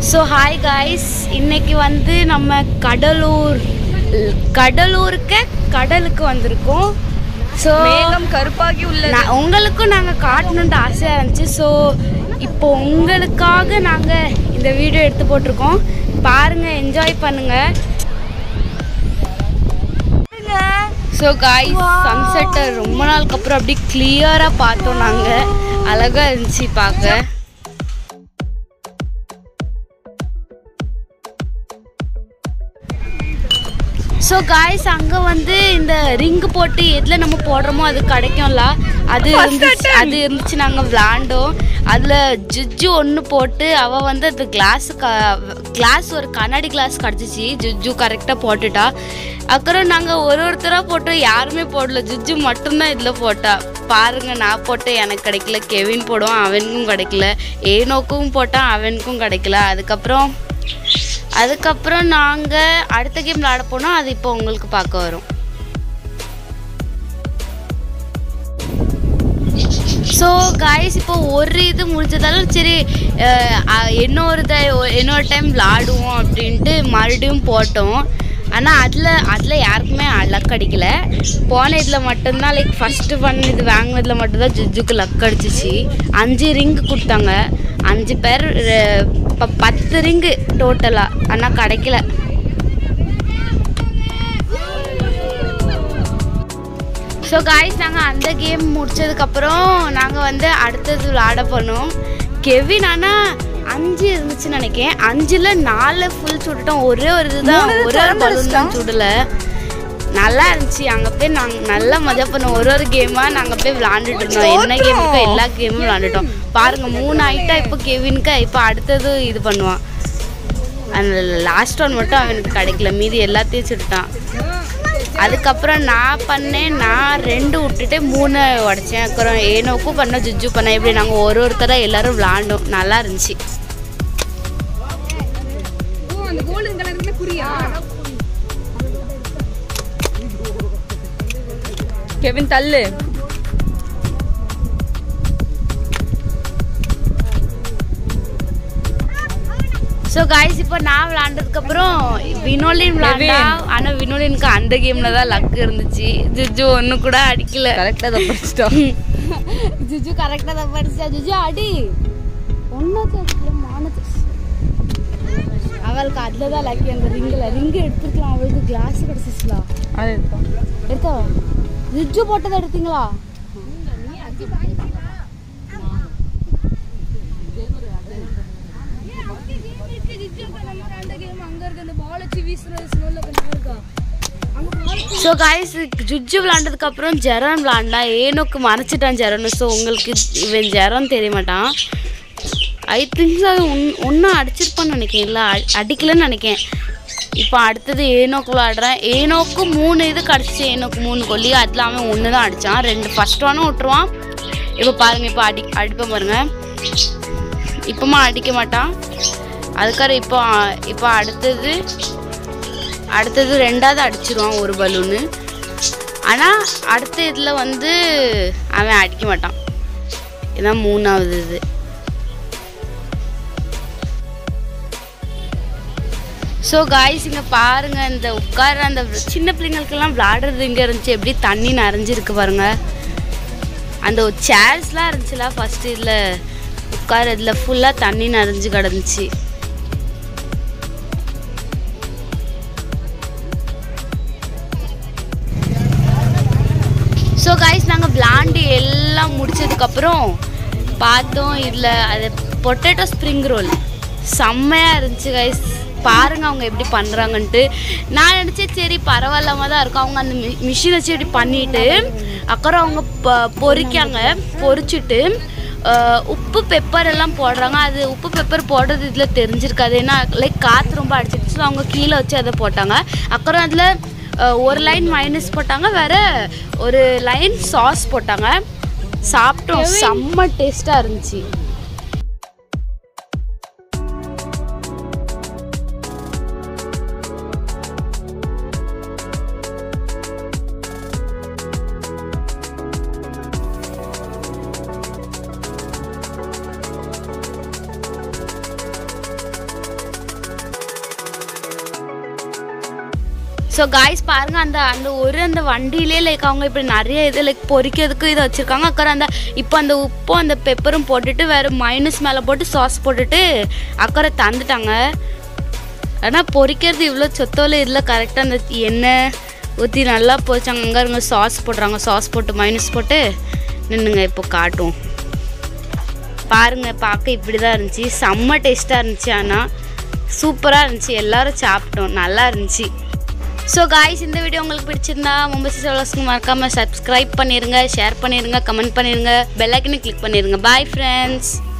so hi guys இன்னைக்கு வந்து நம்ம கடலூர் கடலூருக்கு கடலுக்கு வந்திருக்கோம் ஸோ மேகம் கருப்பாகி உள்ளது உங்களுக்கும் நாங்கள் காட்டணுன்ட்டு ஆசையாக இருந்துச்சு ஸோ இப்போ உங்களுக்காக நாங்கள் இந்த வீடியோ எடுத்து போட்டிருக்கோம் பாருங்க என்ஜாய் பண்ணுங்க ஸோ காய்ஸ் சன்செட்டை ரொம்ப நாளுக்கு அப்புறம் அப்படியே கிளியராக பார்த்தோம் நாங்கள் அழகாக இருந்துச்சு பார்க்க ஸோ காய்ஸ் அங்கே வந்து இந்த ரிங் போட்டு எதில் நம்ம போடுறோமோ அது கிடைக்கும்ல அது இருந்துச்சு அது இருந்துச்சு நாங்கள் விளாண்டோம் அதில் ஜுஜு ஒன்று போட்டு அவள் வந்து அந்த கிளாஸ் க கிளாஸ் ஒரு கண்ணாடி கிளாஸ் கிடச்சிச்சு ஜுஜு கரெக்டாக போட்டுட்டா அப்புறம் நாங்கள் ஒரு ஒருத்தராக போட்டோம் யாருமே போடல ஜுஜு மட்டும்தான் இதில் போட்டா பாருங்க நான் போட்டேன் எனக்கு கிடைக்கல கெவின் போடுவான் அவனுக்கும் கிடைக்கல ஏனோக்கும் போட்டான் அவனுக்கும் கிடைக்கல அதுக்கப்புறம் அதுக்கப்புறம் நாங்கள் அடுத்த கேம் விளாட போனோம் அது இப்போ உங்களுக்கு பார்க்க வரும் ஸோ காய்ஸ் இப்போ ஒரு இது முடிஞ்சதாலும் சரி அஹ், அஹ், இன்னொரு த இன்னொரு டைம் விளாடுவோம் அப்படின்ட்டு மறுபடியும் போட்டோம் ஆனால் அதில் அதில் யாருக்குமே லக் அடிக்கல போன இதில் மட்டும்தான் லைக் ஃபஸ்ட்டு பண்ண இது வாங்கினதில் மட்டும்தான் ஜுஜுக்கு லக் அடிச்சிச்சு அஞ்சு ரிங்கு கொடுத்தாங்க அஞ்சு பேர் இப்போ பத்து ரிங்கு டோட்டலாக ஆனால் கிடைக்கல ஸோ காய்ஸ் நாங்கள் அந்த கேம் முடிச்சதுக்கப்புறம் நாங்கள் வந்து அடுத்தது விளாட போனோம் கெவின் ஆனால் அஞ்சு இருந்துச்சுன்னு நினைக்கிறேன் அஞ்சில் நாலு ஃபுல் சுட்டுட்டோம் ஒரே ஒரு இதுதான் மூணு ஒரே ஒரு திறந்து பலூன் தான் சுடல நல்லா இருந்துச்சு அங்கே போய் நாங்கள் நல்லா மஜா பண்ணோம் ஒரு ஒரு கேமாக நாங்கள் போய் விளாண்டுட்டு இருந்தோம் என்ன கேம் இருக்கோ எல்லா கேமும் விளாண்டுட்டோம் பாருங்க மூணு ஆயிட்டா இப்போ கெவினுக்கு இப்போ அடுத்தது இது பண்ணுவான் அந்த லாஸ்ட் ஒன் மட்டும் அவனுக்கு கிடைக்கல மீதி எல்லாத்தையும் சுட்டான் அதுக்கப்புறம் நான் பண்ணேன் நான் ரெண்டு விட்டுட்டு மூணு உடைச்சேன் அப்புறம் ஏனோக்கும் பண்ண ஜுஜு பண்ணேன் இப்படி நாங்கள் ஒரு ஒருத்தராக எல்லாரும் விளாண்டோம் நல்லா இருந்துச்சு அந்த கோல்டன் கலர்ல குறியா கெவின் தள்ளு ஸோ காய்ஸ் இப்போ நான் விளாண்டதுக்கப்புறம் வினோலின் விளாண்டா ஆனால் வினோலினுக்கு அந்த கேமில் தான் லக் இருந்துச்சு ஜுஜு ஒன்று கூட அடிக்கல கரெக்டா தான் படிச்சிட்டோம் ஜுஜு கரெக்டாக தான் படிச்சா ஜுஜு அடி ஒன்றாச்சு மானத்து அவளுக்கு அதில் தான் லக்கி அந்த ரிங்கில் ரிங்கு எடுத்துருக்கலாம் அவளுக்கு கிளாஸ் கிடச்சிச்சுலாம் அது எடுத்தோம் எடுத்தோ ஜுஜு போட்டதை எடுத்தீங்களா ஸோ காய்ஸ் ஜுஜு விளாண்டதுக்கு அப்புறம் ஜெரன் விளாண்டா ஏனோக்கு மறைச்சிட்டான் ஜெரன் ஸோ உங்களுக்கு இவன் ஜெரன் தெரிய மாட்டான் ஐ திங்க் அது ஒன் ஒன்றும் அடிச்சிருப்பான்னு நினைக்கிறேன் இல்லை அடிக்கலன்னு நினைக்கிறேன் இப்போ அடுத்தது ஏனோக்கு விளாடுறேன் ஏனோக்கு மூணு இது கிடச்சிச்சு ஏனோக்கு மூணு கொல்லி அதில் அவன் ஒன்று தான் அடித்தான் ரெண்டு ஃபஸ்ட் ஒன்னும் விட்டுருவான் இப்போ பாருங்கள் இப்போ அடி அடிப்பேன் பாருங்க இப்போமா அடிக்க மாட்டான் அதுக்கப்புறம் இப்போ இப்போ அடுத்தது அடுத்தது ரெண்டாவது அடிச்சிருவான் ஒரு பலூனு ஆனால் அடுத்த இதில் வந்து அவன் அடிக்க மாட்டான் இதான் மூணாவது இது ஸோ காய்ஸ் இங்கே பாருங்க இந்த உட்கார அந்த சின்ன பிள்ளைங்களுக்கெல்லாம் விளாடுறது இங்கே இருந்துச்சு எப்படி தண்ணி நிறைஞ்சிருக்கு பாருங்க அந்த சேர்ஸ்லாம் இருந்துச்சுல ஃபர்ஸ்ட் இதில் உட்கார இதில் ஃபுல்லாக தண்ணி நிறைஞ்சு கிடந்துச்சு ஸோ கைஸ் நாங்கள் விளாண்டு எல்லாம் முடிச்சதுக்கப்புறம் பார்த்தோம் இதில் அது பொட்டேட்டோ ஸ்ப்ரிங் ரோல் செம்மையாக இருந்துச்சு கைஸ் பாருங்க அவங்க எப்படி பண்ணுறாங்கன்ட்டு நான் நினச்சேன் சரி பரவாயில்லாம தான் இருக்கும் அவங்க அந்த மிஷின் வச்சு இப்படி பண்ணிட்டு அப்புறம் அவங்க ப- பொரிக்காங்க பொரிச்சிட்டு அஹ், உப்பு பெப்பர் எல்லாம் போடுறாங்க அது உப்பு பெப்பர் போடுறது இதில் தெரிஞ்சிருக்காது ஏன்னா லைக் காற்று ரொம்ப அடிச்சிருச்சு ஸோ அவங்க கீழே வச்சு அதை போட்டாங்க அப்புறம் அதில் ஒரு லைன் மைனஸ் போட்டாங்க வேற ஒரு லைன் சாஸ் போட்டாங்க சாப்பிட்டோம் செம்ம டேஸ்ட்டாக இருந்துச்சு ஸோ காய்ஸ் பாருங்க அந்த அந்த ஒரு அந்த வண்டியிலே லைக் அவங்க இப்படி நிறைய இது லைக் பொரிக்கிறதுக்கு இதை வச்சுருக்காங்க அக்கறை அந்த இப்போ அந்த உப்பும் அந்த பெப்பரும் போட்டுட்டு வேறு மைனஸ் மேலே போட்டு சாஸ் போட்டுட்டு அக்கறை தந்துட்டாங்க ஆனால் பொரிக்கிறது இவ்வளோ சொத்தோல இதில் கரெக்டாக அந்த எண்ணெய் ஊற்றி நல்லா பொரிச்சாங்க அங்கே இருங்க சாஸ் போடுறாங்க சாஸ் போட்டு மைனஸ் போட்டு நின்னுங்க இப்போ காட்டும் பாருங்க பார்க்க இப்படி தான் இருந்துச்சு செம்ம டேஸ்ட்டாக இருந்துச்சு ஆனால் சூப்பராக இருந்துச்சு எல்லாரும் சாப்பிட்டோம் நல்லா இருந்துச்சு ஸோ காய்ஸ் இந்த வீடியோ உங்களுக்கு பிடிச்சிருந்தா மும்பை சிசோலஸ்க்கு மறக்காமல் சப்ஸ்கிரைப் பண்ணிடுங்க ஷேர் பண்ணிடுங்க கமெண்ட் பண்ணிடுங்க பெல் ஐக்கனை கிளிக் பண்ணிடுங்க பாய் ஃப்ரெண்ட்ஸ்